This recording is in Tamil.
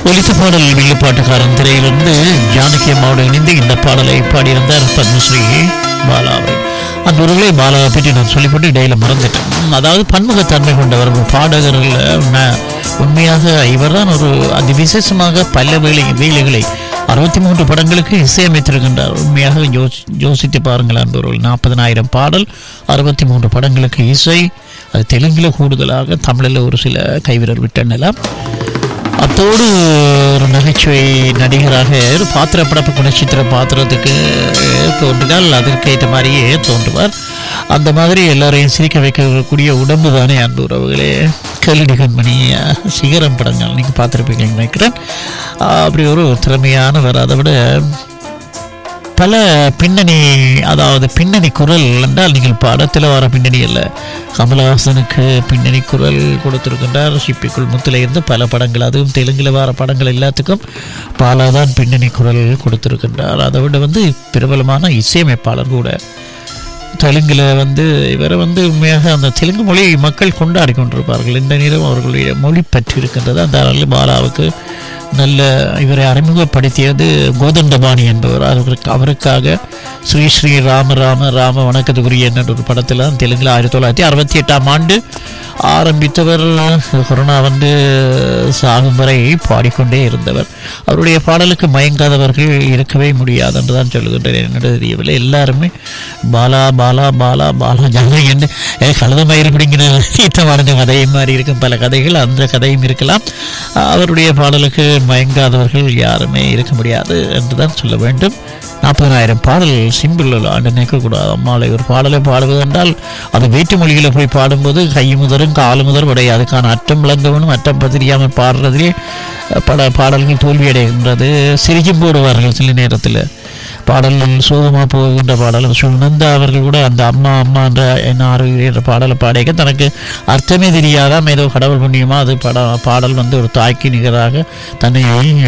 ஒலித்த பாடல் வில்லுப்பாட்டுக்காரன் திரையிலிருந்து ஜானகி அம்மாவோடு இணைந்து இந்த பாடலை பாடியிருந்தார் பத்மஸ்ரீ பாலாவை அந்த உறவுகளை பாலாவை பற்றி நான் சொல்லிப்பட்டு இடையில மறந்துட்டேன் அதாவது பன்முகத்தன்மை கொண்டவர் ஒரு பாடகர்கள் உண்மை- உண்மையாக இவர்தான் ஒரு அதி விசேஷமாக பல வேலை வேலைகளை அறுபத்தி மூன்று படங்களுக்கு இசையமைத்திருக்கின்றார் உண்மையாக யோசி யோசித்து பாருங்கள் அன்பவர்கள் நாற்பதனாயிரம் பாடல் அறுபத்தி மூன்று படங்களுக்கு இசை அது தெலுங்கில் கூடுதலாக தமிழில் ஒரு சில கைவிரல் விட்டெண்ணலாம் அத்தோடு ஒரு நகைச்சுவை நடிகராக ஒரு பாத்திர படப்பு நட்சத்திர பாத்திரத்துக்கு தோன்றினால் அதற்கு ஏற்ற மாதிரியே தோன்றுவார் அந்த மாதிரி எல்லாரையும் சிரிக்க வைக்கக்கூடிய உடம்பு தானே அன்பு உறவுகளே கல்வி கண்மணி சிகரம் படங்கள் நீங்கள் பார்த்துருப்பீங்கன்னு நினைக்கிறேன் ஆஹ் அப்படி ஒரு திறமையானவர் அதை விட பல பின்னணி அதாவது பின்னணி குரல் என்றால் நீங்கள் படத்தில் வர பின்னணி அல்ல கமலஹாசனுக்கு பின்னணி குரல் கொடுத்திருக்கின்றார் சிப்பிக்குள் முத்துல இருந்து பல படங்கள் அதுவும் தெலுங்கில் வர படங்கள் எல்லாத்துக்கும் பாலாதான் பின்னணி குரல் கொடுத்திருக்கின்றார் அதை விட வந்து பிரபலமான இசையமைப்பாளர் கூட தெலுங்கில் வந்து இவரை வந்து உண்மையாக அந்த தெலுங்கு மொழியை மக்கள் கொண்டாடி கொண்டிருப்பார்கள் இந்த நேரம் அவர்களுடைய மொழி பற்றி இருக்கின்றது அந்த அளவில் பாலாவுக்கு நல்ல இவரை அறிமுகப்படுத்தியது கோதண்டபாணி என்பவர் அவருக்கு அவருக்காக ஸ்ரீ ஸ்ரீ ராம ராம ராம வணக்கத்துக்குரிய என்ற ஒரு படத்தில் தெலுங்கில் ஆயிரத்தி தொள்ளாயிரத்தி அறுபத்தி எட்டாம் ஆண்டு ஆரம்பித்தவர் கொரோனா வந்து சாகும் வரை பாடிக்கொண்டே இருந்தவர் அவருடைய பாடலுக்கு மயங்காதவர்கள் இருக்கவே முடியாது என்று தான் சொல்லுகின்றேன் என்னோட தெரியவில்லை எல்லாருமே பாலா பாலா பாலா பாலா ஜானகி என்று ஏ, கழுத மயிறு பிடிங்கிற சீத்தமான கதை மாதிரி இருக்கும் பல கதைகள் அந்த கதையும் இருக்கலாம் அவருடைய பாடலுக்கு மயங்காதவர்கள் யாருமே இருக்க முடியாது என்று தான் சொல்ல வேண்டும் நாற்பதாயிரம் பாடல் சிம்பிள் ஆண்டு நினைக்கக்கூடாது அம்மாளை ஒரு பாடலை பாடுவதென்றால் அது வேற்று மொழியில் போய் பாடும்போது கை முதலும் காலு முதல் உடைய அதுக்கான அட்டம் விளங்கவனும் அட்டம் தெரியாமல் பாடுறதுலேயே பல பாடல்கள் தோல்வியடைகின்றது சிரிக்கும் போடுவார்கள் சில நேரத்தில் பாடல் சோகமாக போகின்ற பாடல் சுனந்தா அவர்கள் கூட அந்த அம்மா அம்மா என்ற என்ன ஆறு என்ற பாடலை பாடிக்க தனக்கு அர்த்தமே தெரியாதாம் ஏதோ கடவுள் புண்ணியமா அது பட பாடல் வந்து ஒரு தாய்க்கு நிகராக தன்னை